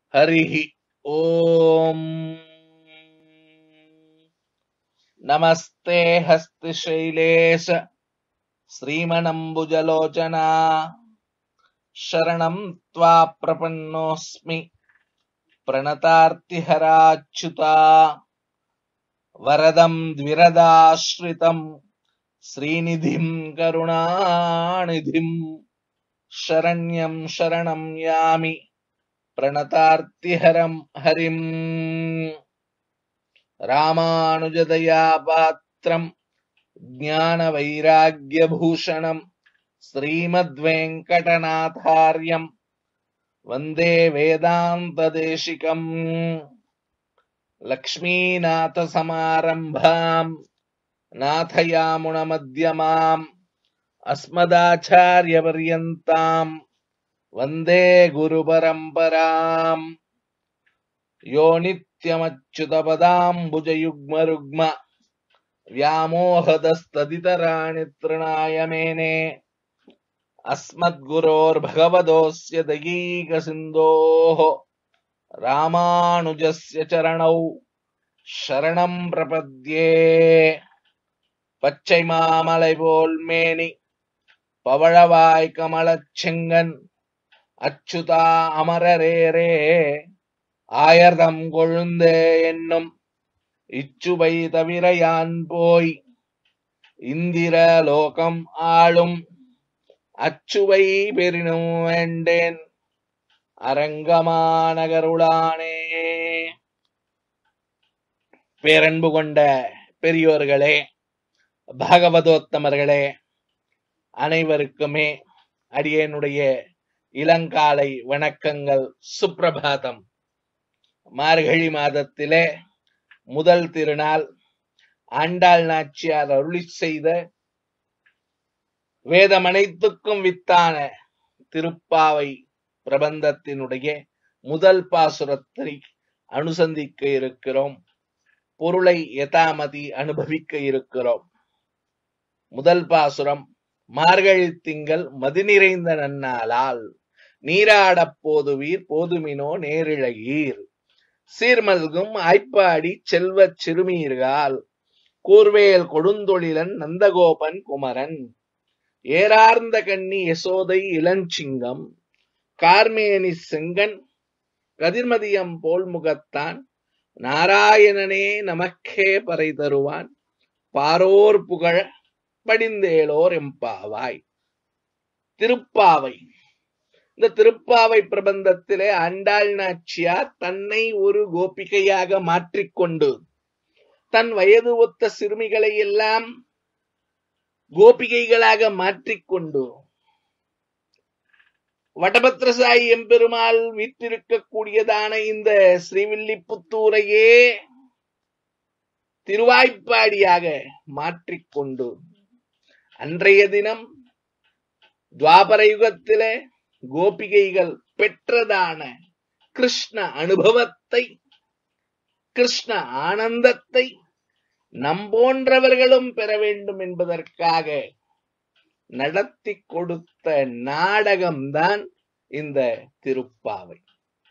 हरिः ॐ नमस्ते हस्तिशैलेश श्रीमणम्बुजलोचना शरणं त्वा प्रपन्नोऽस्मि प्रणतार्तिहराच्युता वरदं द्विरदाश्रितं श्रीनिधिं करुणानिधिं शरण्यं शरणं यामि प्रणतार्तिहरं हरिम् रामानुजदयापात्रं ज्ञानवैराग्यभूषणं श्रीमद्वेङ्कटनाथार्यं वन्दे वेदान्तदेशिकम् लक्ष्मीनाथसमारम्भाम् नाथयामुणमध्यमाम् अस्मदाचार्यपर्यन्ताम् वन्दे गुरुपरम्पराम् यो नित्यमच्युतपदाम्बुजयुग्मरुग्म व्यामोहदस्तदितराणि तृणाय मेने अस्मद्गुरोर्भगवतोऽस्य दयीकसिन्धोः रामानुजस्य चरणौ शरणं प्रपद्ये பச்சை மாமலை போல் மேனி பவழவாய் கமலச் செங்கன் அச்சுதா அமரரேரே ஆயர்தம் கொழுந்தே என்னும் இச்சுவை தவிர யான் போய் இந்திர லோகம் ஆளும் அச்சுவை பெறினும் வேண்டேன் அரங்கமானகருளானே பேரன்பு கொண்ட பெரியோர்களே பாகவதோத்தமர்களே அனைவருக்குமே அடியேனுடைய இளங்காலை வணக்கங்கள் சுப்பிரபாதம் மார்கழி மாதத்திலே முதல் திருநாள் ஆண்டாள் நாச்சியார் அருளி செய்த வேதமனைத்துக்கும் வித்தான திருப்பாவை பிரபந்தத்தினுடைய முதல் பாசுரத்தை அனுசந்திக்க இருக்கிறோம் பொருளை யதாமதி அனுபவிக்க இருக்கிறோம் முதல் பாசுரம் மார்கழி திங்கள் மதி நிறைந்த நன்னாளால் நீராடப் போதுவீர் போதுமினோ நேரிழகீர் சீர்மல்கும் ஆய்ப்பாடி செல்வச் சிறுமீர்கால் கூர்வேல் கொடுந்தொழிலன் நந்தகோபன் குமரன் ஏரார்ந்த கண்ணி யசோதை இளஞ்சிங்கம் கார்மேனி செங்கன் கதிர்மதியம் போல் முகத்தான் நாராயணனே நமக்கே பறை தருவான் பாரோர் புகழ படிந்தேலோர் எம்பாவாய் திருப்பாவை இந்த திருப்பாவை பிரபந்தத்திலே ஆண்டாள் நாச்சியார் தன்னை ஒரு கோபிகையாக மாற்றிக்கொண்டு தன் வயது ஒத்த சிறுமிகளை எல்லாம் கோபிகைகளாக மாற்றிக்கொண்டு வடபத்ரசாயி எம்பெருமாள் வீற்றிருக்கக்கூடியதான இந்த ஸ்ரீவில்லிபுத்தூரையே திருவாய்ப்பாடியாக மாற்றிக்கொண்டு அன்றைய தினம் துவாபர யுகத்திலே கோபிகைகள் பெற்றதான கிருஷ்ண அனுபவத்தை கிருஷ்ண ஆனந்தத்தை நம்போன்றவர்களும் பெற வேண்டும் என்பதற்காக நடத்தி கொடுத்த நாடகம்தான் இந்த திருப்பாவை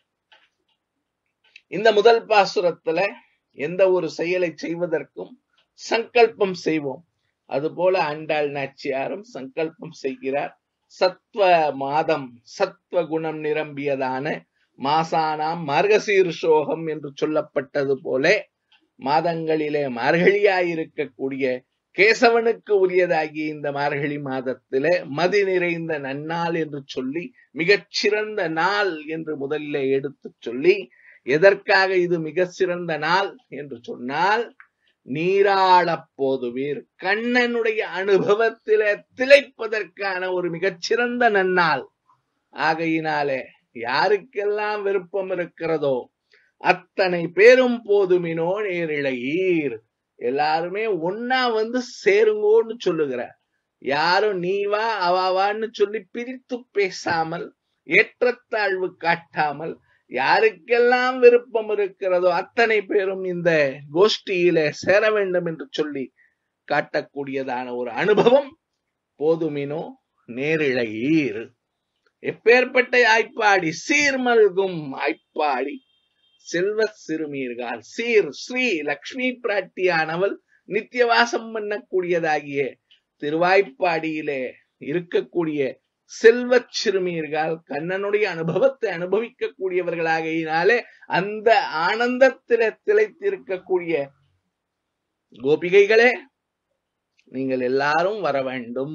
இந்த முதல் பாசுரத்துல எந்த ஒரு செயலை செய்வதற்கும் சங்கல்பம் செய்வோம் அதுபோல ஆண்டாள் நாச்சியாரும் சங்கல்பம் செய்கிறார் சத்வ மாதம் சத்வ குணம் நிரம்பியதான மாசானாம் மார்கசீர்ஷோகம் என்று சொல்லப்பட்டது போல மாதங்களிலே மார்கழியாயிருக்கக்கூடிய கேசவனுக்கு உரியதாகிய இந்த மார்கழி மாதத்திலே மதி நிறைந்த நன்னாள் என்று சொல்லி மிகச் சிறந்த நாள் என்று முதலிலே எடுத்து சொல்லி எதற்காக இது மிக சிறந்த நாள் என்று சொன்னால் நீராடப் போதுவீர் கண்ணனுடைய அனுபவத்திலே திளைப்பதற்கான ஒரு மிகச்சிறந்த நன்னாள் ஆகையினாலே யாருக்கெல்லாம் விருப்பம் இருக்கிறதோ அத்தனை பேரும் போதுமினோ நேரிழையீர் எல்லாருமே ஒன்னா வந்து சேருங்கோன்னு சொல்லுகிறார் யாரும் நீ வா அவாவான்னு சொல்லி பிரித்து பேசாமல் ஏற்றத்தாழ்வு காட்டாமல் யாருக்கெல்லாம் விருப்பம் இருக்கிறதோ அத்தனை பேரும் இந்த கோஷ்டியில சேர வேண்டும் என்று சொல்லி காட்டக்கூடியதான ஒரு அனுபவம் போதுமினோ நேரிழையீர் எப்பேற்பட்ட ஆய்ப்பாடி சீர்மல்கும் ஆய்ப்பாடி செல்வ சிறுமீர்கள் சீர் ஸ்ரீ லக்ஷ்மி பிராட்டியானவள் நித்தியவாசம் பண்ணக்கூடியதாகிய திருவாய்ப்பாடியிலே இருக்கக்கூடிய செல்வ சிறுமியர்கள் கண்ணனுடைய அனுபவத்தை அனுபவிக்கக்கூடியவர்களாகையினாலே அந்த ஆனந்தத்தில திளைத்திருக்கக்கூடிய கோபிகைகளே நீங்கள் எல்லாரும் வர வேண்டும்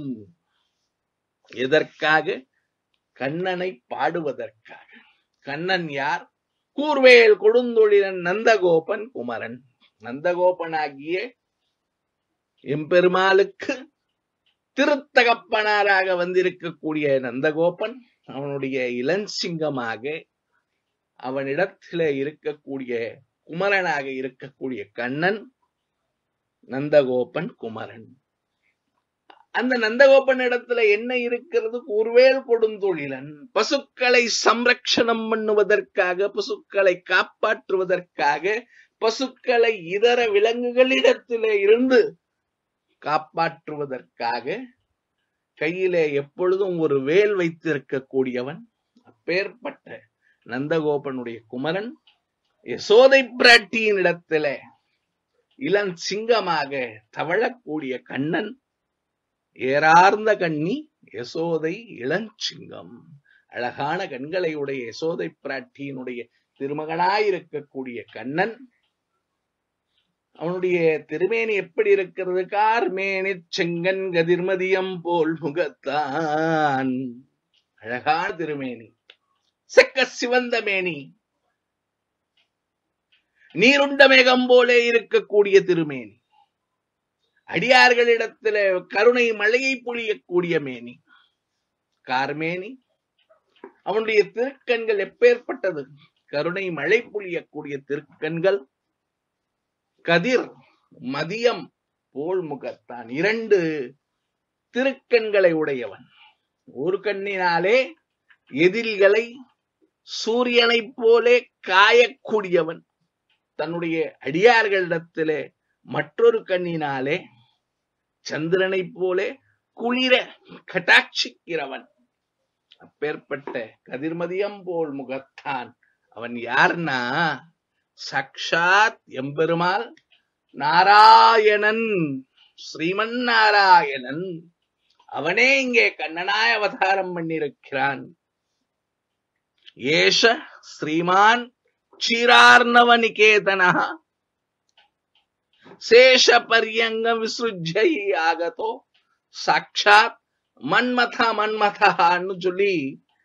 எதற்காக கண்ணனை பாடுவதற்காக கண்ணன் யார் கூர்வேல் கொடுந்தொழிலன் நந்தகோபன் குமரன் நந்தகோபனாகிய எம்பெருமாளுக்கு திருத்தகப்பனாராக வந்திருக்கக்கூடிய நந்தகோபன் அவனுடைய இளஞ்சிங்கமாக அவனிடத்திலே இருக்கக்கூடிய குமரனாக இருக்கக்கூடிய கண்ணன் நந்தகோபன் குமரன் அந்த நந்தகோபன் இடத்துல என்ன இருக்கிறது கூர்வேல் கொடுந்தொழிலன் பசுக்களை சம்ரக்ஷணம் பண்ணுவதற்காக பசுக்களை காப்பாற்றுவதற்காக பசுக்களை இதர விலங்குகளிடத்திலே இருந்து காப்பாற்றுவதற்காக கையிலே எப்பொழுதும் ஒரு வேல் வைத்திருக்கக்கூடியவன் அப்பேற்பட்ட நந்தகோபனுடைய குமரன் யசோதை பிராட்டியின் இடத்துல இளம் சிங்கமாக தவழக்கூடிய கண்ணன் ஏறார்ந்த கண்ணி யசோதை இளஞ்சிங்கம் அழகான கண்களை உடைய யசோதை பிராட்டியினுடைய திருமகனாயிருக்கக்கூடிய கண்ணன் அவனுடைய திருமேனி எப்படி இருக்கிறது கார்மேனி செங்கன் கதிர்மதியம் போல் முகத்தான் அழகான திருமேனி செக்க சிவந்த மேனி நீருண்ட மேகம் போலே இருக்கக்கூடிய திருமேனி அடியார்களிடத்துல கருணை மழையை பொழியக்கூடிய மேனி கார்மேனி அவனுடைய திருக்கண்கள் எப்பேற்பட்டது கருணை மழை பொழியக்கூடிய திருக்கண்கள் கதிர் மதியம் போல் முகத்தான் இரண்டு திருக்கண்களை உடையவன் ஒரு கண்ணினாலே எதிரிகளை சூரியனைப் போலே காயக்கூடியவன் தன்னுடைய அடியார்களிடத்திலே மற்றொரு கண்ணினாலே சந்திரனைப் போலே குளிர கட்டாட்சிக்கிறவன் அப்பேற்பட்ட கதிர்மதியம் போல் முகத்தான் அவன் யார்னா சாக்ஷாத் எம்பெருமாள் நாராயணன் ஸ்ரீமன் நாராயணன் அவனே இங்கே கண்ணனாய் அவதாரம் பண்ணியிருக்கிறான் ஏஷ ஸ்ரீமான் க்ஷீரார்ணவ நிகேதனா சேஷ பரியங்க விசுஜை ஆகதோ சாட்சாத் மன்மத மன்மதான்னு சொல்லி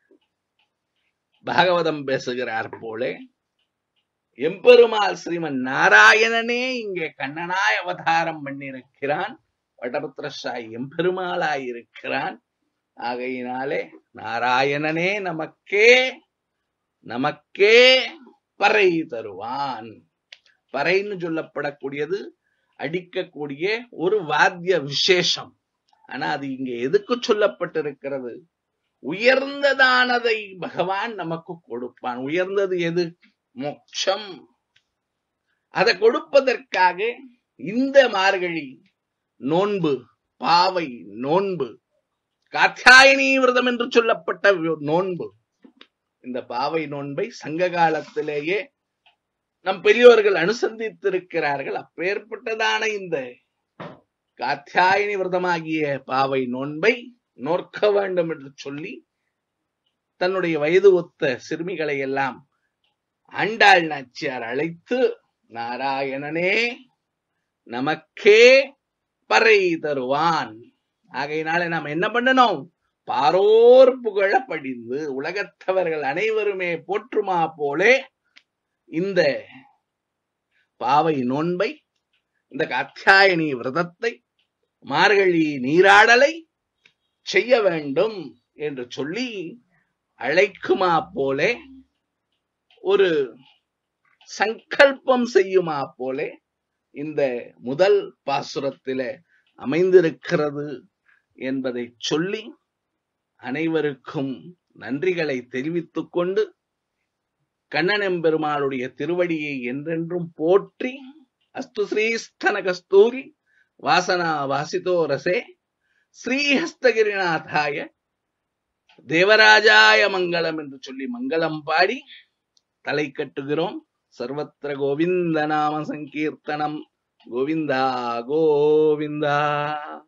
பாகவதம் பேசுகிறார் போலே எம்பெருமாள் ஸ்ரீமன் நாராயணனே இங்கே கண்ணனாய் அவதாரம் பண்ணியிருக்கிறான் வடபத்திரசாய் எம்பெருமாளாய் இருக்கிறான் ஆகையினாலே நாராயணனே நமக்கே நமக்கே பறை தருவான் பறைன்னு சொல்லப்படக்கூடியது அடிக்கக்கூடிய ஒரு வாத்திய விசேஷம் ஆனா அது இங்க எதுக்கு சொல்லப்பட்டிருக்கிறது உயர்ந்ததானதை பகவான் நமக்கு கொடுப்பான் உயர்ந்தது எது மோட்சம் அதை கொடுப்பதற்காக இந்த மார்கழி நோன்பு பாவை நோன்பு காத்தியாயனி விரதம் என்று சொல்லப்பட்ட நோன்பு இந்த பாவை நோன்பை சங்க காலத்திலேயே நம் பெரியோர்கள் அனுசந்தித்திருக்கிறார்கள் அப்பேற்பட்டதான இந்த காத்தியாயனி விரதமாகிய பாவை நோன்பை நோற்க வேண்டும் என்று சொல்லி தன்னுடைய வயது ஒத்த சிறுமிகளை எல்லாம் ஆண்டாள் நாச்சியார் அழைத்து நாராயணனே நமக்கே பறை தருவான் ஆகையினால நாம் என்ன பண்ணணும் பாரோர் புகழ படிந்து உலகத்தவர்கள் அனைவருமே போற்றுமா போலே இந்த பாவை நோன்பை இந்த காத்தியாயனி விரதத்தை மார்கழி நீராடலை செய்ய வேண்டும் என்று சொல்லி அழைக்குமா போலே ஒரு சங்கல்பம் செய்யுமா போலே இந்த முதல் பாசுரத்தில அமைந்திருக்கிறது என்பதை சொல்லி அனைவருக்கும் நன்றிகளை தெரிவித்துக் கொண்டு கண்ணனெம்பெருமாளுடைய திருவடியை என்றென்றும் போற்றி அஸ்து ஸ்ரீஸ்தன கஸ்தூரி வாசனா வாசிதோ ரசே ஸ்ரீஹஸ்தகிரிநாதாய தேவராஜாய மங்களம் என்று சொல்லி மங்களம் பாடி தலை கட்டுகிறோம் சர்வத்திர கோவிந்த நாம சங்கீர்த்தனம் கோவிந்தா கோவிந்தா